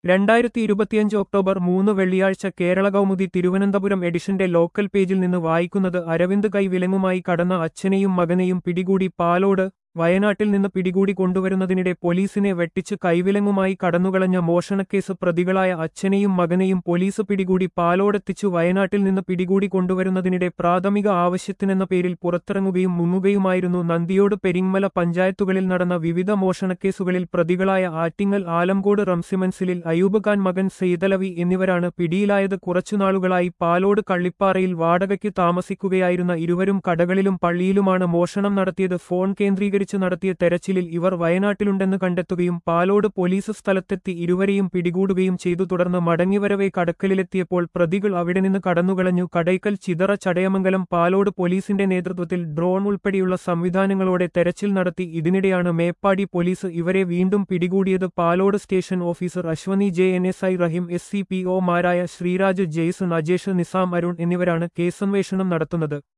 രണ്ടായിരത്തി ഇരുപത്തിയഞ്ച് ഒക്ടോബർ മൂന്ന് വെള്ളിയാഴ്ച കേരള കൗമുദി തിരുവനന്തപുരം എഡിഷന്റെ ലോക്കൽ പേജിൽ നിന്ന് വായിക്കുന്നത് അരവിന്ദ് കൈവിലങ്ങുമായി കടന്ന അച്ഛനെയും മകനെയും പിടികൂടി പാലോട് വയനാട്ടിൽ നിന്ന് പിടികൂടി കൊണ്ടുവരുന്നതിനിടെ പോലീസിനെ വെട്ടിച്ച് കൈവിലങ്ങുമായി കടന്നുകളഞ്ഞ മോഷണക്കേസ് പ്രതികളായ അച്ഛനെയും മകനെയും പോലീസ് പിടികൂടി പാലോടെത്തിച്ചു വയനാട്ടിൽ നിന്ന് പിടികൂടി കൊണ്ടുവരുന്നതിനിടെ പ്രാഥമിക ആവശ്യത്തിനെന്ന പേരിൽ പുറത്തിറങ്ങുകയും മുങ്ങുകയുമായിരുന്നു നന്ദിയോട് പെരിങ്ങമല പഞ്ചായത്തുകളിൽ നടന്ന വിവിധ മോഷണക്കേസുകളിൽ പ്രതികളായ ആറ്റിങ്ങൽ ആലംകോട് റംസിമൻസിലിൽ അയൂബ് ഖാൻ മകൻ സെയ്തലവി എന്നിവരാണ് പിടിയിലായത് കുറച്ചുനാളുകളായി പാലോട് കള്ളിപ്പാറയിൽ വാടകയ്ക്ക് താമസിക്കുകയായിരുന്ന ഇരുവരും കടകളിലും പള്ളിയിലുമാണ് മോഷണം നടത്തിയത് ഫോൺ കേന്ദ്രീകരിച്ച് നടത്തിയ തെരച്ചിലിൽ ഇവർ വയനാട്ടിലുണ്ടെന്ന് കണ്ടെത്തുകയും പാലോട് പോലീസ് സ്ഥലത്തെത്തി ഇരുവരെയും പിടികൂടുകയും ചെയ്തു തുടർന്ന് മടങ്ങിവരവെ കടക്കലിലെത്തിയപ്പോൾ പ്രതികൾ അവിടെ നിന്ന് കടന്നുകളഞ്ഞു കടയ്ക്കൽ ചിതറ ചടയമംഗലം പാലോട് പോലീസിന്റെ നേതൃത്വത്തിൽ ഡ്രോൺ ഉൾപ്പെടെയുള്ള സംവിധാനങ്ങളോടെ തെരച്ചിൽ നടത്തി ഇതിനിടെയാണ് മേപ്പാടി പോലീസ് ഇവരെ വീണ്ടും പിടികൂടിയത് Palode station officer Ashwani J N S I Raheem S C P ഒമാരായ ശ്രീരാജ് ജെയ്സൺ അജേഷ് നിസാം അരുൺ എന്നിവരാണ് കേസന്വേഷണം നടത്തുന്നത്